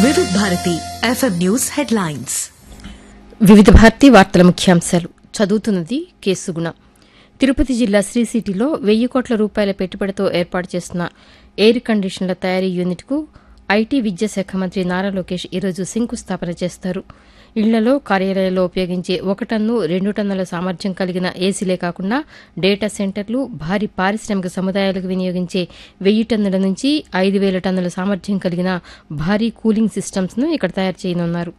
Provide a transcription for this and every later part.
వివిధ Bharati FM news headlines వివిధ భారతి వార్తల ముఖ్యాంశాలు చదువుతున్నది కేసుగుణ తిరుపతి జిల్లా శ్రీ సిటీలో వెయ్యి కోట్ల రూపాయల పెట్టుబడితో ఏర్పాటు చేస్తున్న ఎయిర్ కండిషన్ల తయారీ యూనిట్కు ఐటీ విద్యాశాఖ మంత్రి నారా లోకేష్ ఈరోజు శంకుస్థాపన చేస్తారు ఇళ్లలో కార్యాలయాల్లో ఉపయోగించే ఒక టన్ను రెండు టన్నుల సామర్థ్యం కలిగిన ఏసీలే కాకుండా డేటా సెంటర్లు భారీ పారిశ్రామిక సముదాయాలకు వినియోగించే వెయ్యి టన్నుల నుంచి ఐదు వేల టన్నుల సామర్థ్యం కలిగిన భారీ కూలింగ్ సిస్టమ్స్ ను ఇక్కడ తయారు చేయనున్నారు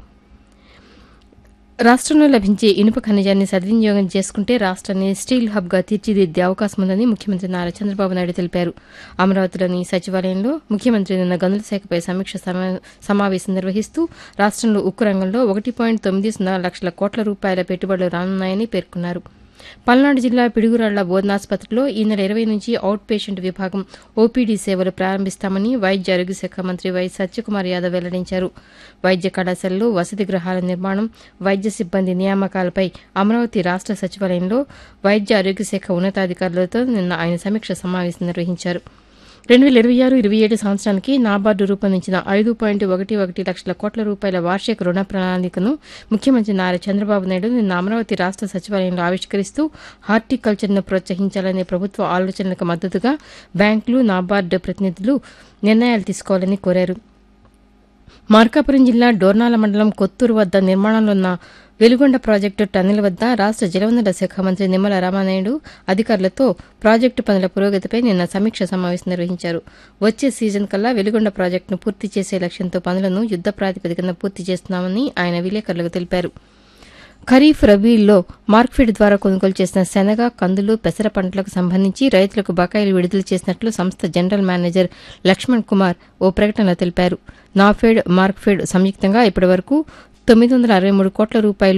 రాష్ట్రంలో లభించే ఇనుప ఖనిజాన్ని సద్వినియోగం చేసుకుంటే రాష్ట్రాన్ని స్టీల్ హబ్గా తీర్చిదిద్దే అవకాశం ఉందని ముఖ్యమంత్రి నారా చంద్రబాబు నాయుడు తెలిపారు అమరావతిలోని సచివాలయంలో ముఖ్యమంత్రి నిన్న గనుల శాఖపై సమీక్ష సమా- సమావేశం నిర్వహిస్తూ రాష్ట్రంలో ఉక్కు రంగంలో ఒకటి పాయింట్ తొమ్మిది సున్నా లక్షల కోట్ల రూపాయల పెట్టుబడులు రానున్నాయని పేర్కొన్నారు పల్నాడు జిల్లా పిడుగురాళ్ల బోధనాసుపత్రిలో ఈ నెల ఇరవై నుంచి అవుట్ పేషెంట్ విభాగం ఓపీడీ సేవలు ప్రారంభిస్తామని వైద్య ఆరోగ్య శాఖ మంత్రి వై సత్యకుమార్ యాదవ్ వెల్లడించారు వైద్య కళాశాలలో వసతి గృహాల నిర్మాణం వైద్య సిబ్బంది నియామకాలపై అమరావతి రాష్ట సచివాలయంలో వైద్య ఆరోగ్య శాఖ ఉన్నతాధికారులతో నిన్న ఆయన సమీక్ష సమావేశం నిర్వహించారు రెండు వేల ఇరవై ఆరు ఇరవై ఏడు సంవత్సరానికి నాబార్డు రూపొందించిన ఐదు పాయింట్ ఒకటి ఒకటి లక్షల కోట్ల రూపాయల వార్షిక రుణ ప్రణాళికను ముఖ్యమంత్రి నారా చంద్రబాబు నాయుడు నిన్న అమరావతి రాష్ట సచివాలయంలో ఆవిష్కరిస్తూ హార్టికల్చర్ను ప్రోత్సహించాలనే ప్రభుత్వ ఆలోచనలకు మద్దతుగా బ్యాంకులు నాబార్డు ప్రతినిధులు నిర్ణయాలు తీసుకోవాలని కోరారు మార్కాపురం జిల్లా డోర్నాల మండలం కొత్తూరు వద్ద నిర్మాణంలో ఉన్న వెలుగొండ ప్రాజెక్టు టన్నెల్ వద్ద రాష్ట జలవనరుల శాఖ మంత్రి నిమ్మల రామానాయుడు అధికారులతో ప్రాజెక్టు పనుల పురోగతిపై నిన్న సమీక్ష సమావేశం నిర్వహించారు వచ్చే సీజన్ కల్లా వెలుగొండ ప్రాజెక్టును పూర్తి చేసే లక్ష్యంతో పనులను యుద్ద ప్రాతిపదికన పూర్తి చేస్తున్నామని ఆయన విలేకరులకు తెలిపారు ఖరీఫ్ రబీల్లో మార్క్ఫెడ్ ద్వారా కొనుగోలు చేసిన శనగ కందులు పెసర పంటలకు సంబంధించి రైతులకు బకాయిలు విడుదల చేసినట్లు సంస్థ జనరల్ మేనేజర్ లక్ష్మణ్ కుమార్ ఓ ప్రకటనలో తెలిపారు నాఫెడ్ మార్క్ఫెడ్ సంయుక్తంగా ఇప్పటివరకు తొమ్మిది వందల అరవై మూడు కోట్ల రూపాయలు